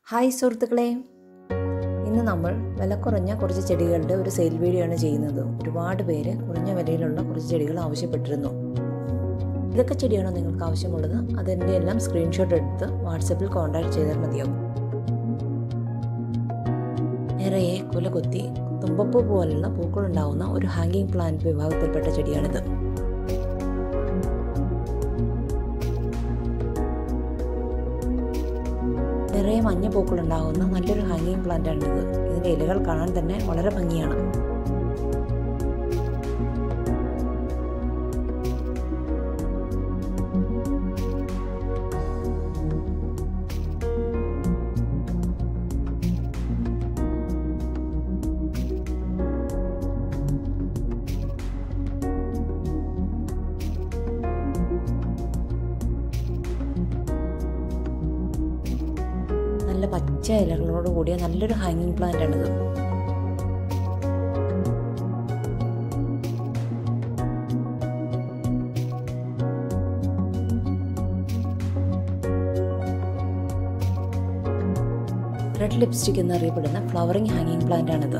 hi സുഹൃത്തുക്കളെ ഇന്ന് നമ്മൾ വില കുറഞ്ഞ കുറച്ച് ചെടികളുടെ ഒരു സെയിൽ വീഡിയോ ആണ് ചെയ്യുന്നത് ഒരുപാട് പേര് കുറഞ്ഞ വിലയിലുള്ള കുറച്ച് ചെടികൾ ആവശ്യപ്പെട്ടിരുന്നു ഇതൊക്കെ ചെടിയാണോ നിങ്ങൾക്ക് ആവശ്യമുള്ളത് അതിൻ്റെ എല്ലാം സ്ക്രീൻഷോട്ട് എടുത്ത് വാട്സപ്പിൽ കോൺടാക്ട് ചെയ്താൽ മതിയാവും നിറയെ കുല കൊത്തി തുമ്പപ്പൂ പോലുള്ള പൂക്കളുണ്ടാവുന്ന ഒരു ഹാങ്ങിങ് പ്ലാന്റ് വിഭാഗത്തിൽപ്പെട്ട ചെടിയാണിത് നിറയെ മഞ്ഞ പൂക്കളുണ്ടാകുന്ന നല്ലൊരു ഹാങ്ങിങ് പ്ലാന്റ് ആണിത് ഇതിൻ്റെ ഇലകൾ കാണാൻ തന്നെ വളരെ ഭംഗിയാണ് നല്ല പച്ച ഇലകളോട് കൂടിയ നല്ലൊരു ഹാങ്ങിങ് പ്ലാന്റ് ആണിത് റെഡ് ലിപ്സ്റ്റിക് എന്നറിയപ്പെടുന്ന ഫ്ലവറിംഗ് ഹാങ്ങിങ് പ്ലാന്റ് ആണിത്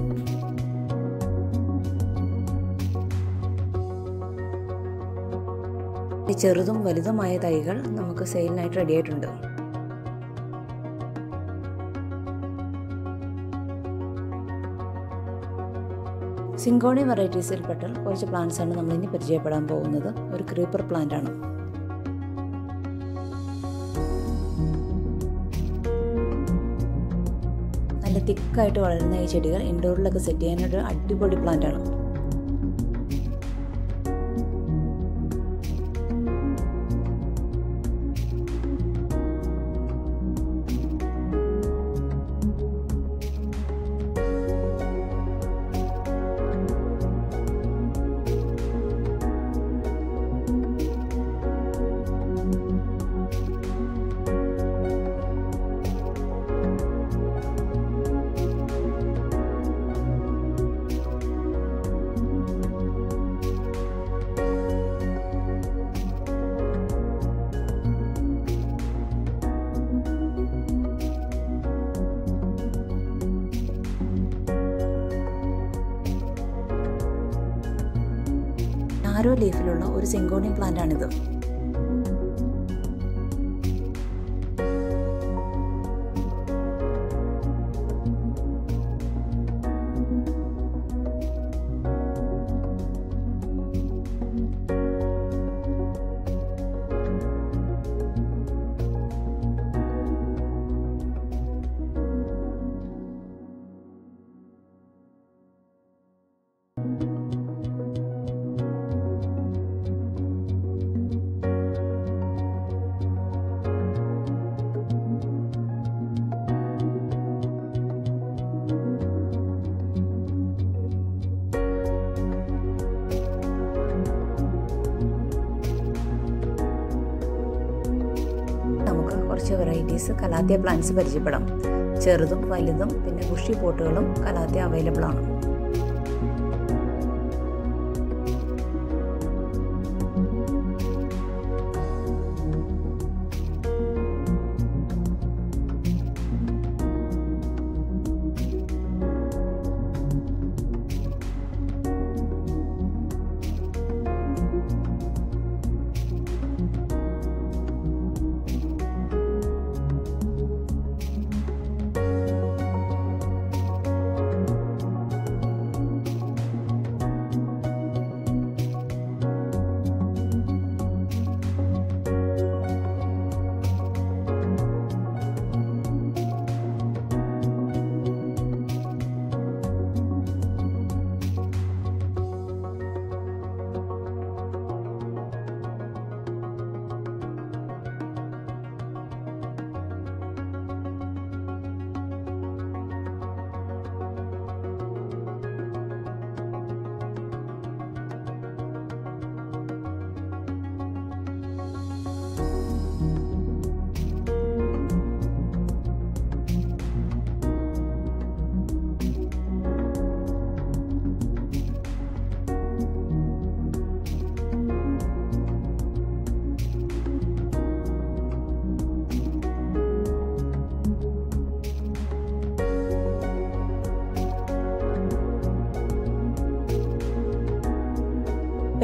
ചെറുതും വലുതുമായ തൈകൾ നമുക്ക് സെയിലിനായിട്ട് റെഡി ആയിട്ടുണ്ട് സിങ്കോണി വെറൈറ്റീസിൽപ്പെട്ട കുറച്ച് പ്ലാന്റ്സ് ആണ് നമ്മൾ ഇനി പരിചയപ്പെടാൻ പോകുന്നത് ഒരു ക്രീപ്പർ പ്ലാന്റ് ആണ് നല്ല തിക്കായിട്ട് വളരുന്ന ഈ ചെടികൾ ഇൻഡോറിലൊക്കെ സെറ്റ് ചെയ്യാനൊരു അടിപൊളി പ്ലാന്റ് ആണ് നാരോ ലീഫിലുള്ള ഒരു സിങ്കോണിയം പ്ലാന്റ് ആണിത് നമുക്ക് കുറച്ച് വെറൈറ്റീസ് കലാത്തിയ പ്ലാന്റ്സ് പരിചയപ്പെടാം ചെറുതും വലുതും പിന്നെ ബുഷി പോട്ടുകളും കലാത്തിയ അവൈലബിൾ ആണ്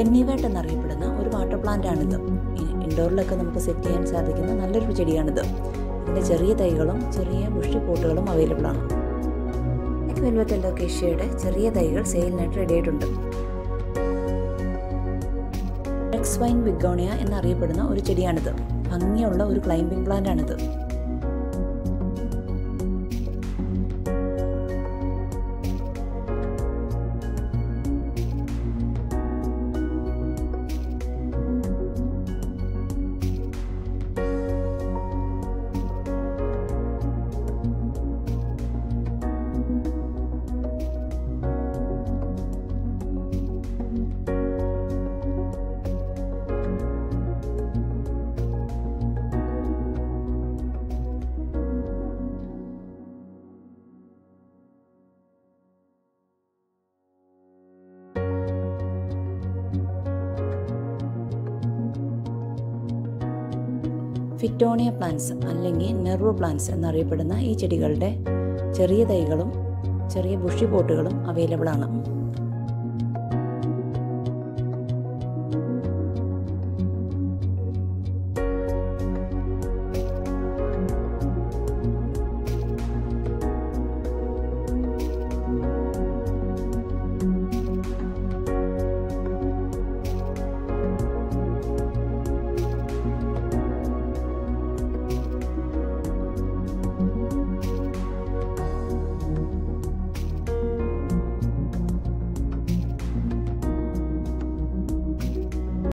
പെന്നിവേട്ട് എന്നറിയപ്പെടുന്ന ഒരു വാട്ടർ പ്ലാന്റ് ആണിത് ഇൻഡോറിലൊക്കെ നമുക്ക് സെറ്റ് ചെയ്യാൻ സാധിക്കുന്ന നല്ലൊരു ചെടിയാണിത് ഇതിൻ്റെ ചെറിയ തൈകളും ചെറിയ ബുഷി പോട്ടുകളും അവൈലബിൾ ആണ് ബ്ലാക്ക് വെൽവെറ്റ് എല്ലോക്കേഷ്യയുടെ ചെറിയ തൈകൾ സെയിലിനായിട്ട് റെഡി ആയിട്ടുണ്ട് എക്സ് വൈൻ വിഗോണിയ എന്നറിയപ്പെടുന്ന ഒരു ചെടിയാണിത് ഭംഗിയുള്ള ഒരു ക്ലൈംബിംഗ് പ്ലാന്റ് ആണിത് ഫിറ്റോണിയ പ്ലാന്റ്സ് അല്ലെങ്കിൽ നെർവ് പ്ലാന്റ്സ് എന്നറിയപ്പെടുന്ന ഈ ചെടികളുടെ ചെറിയ തൈകളും ചെറിയ ബുഷി പോട്ടുകളും അവൈലബിൾ ആണ്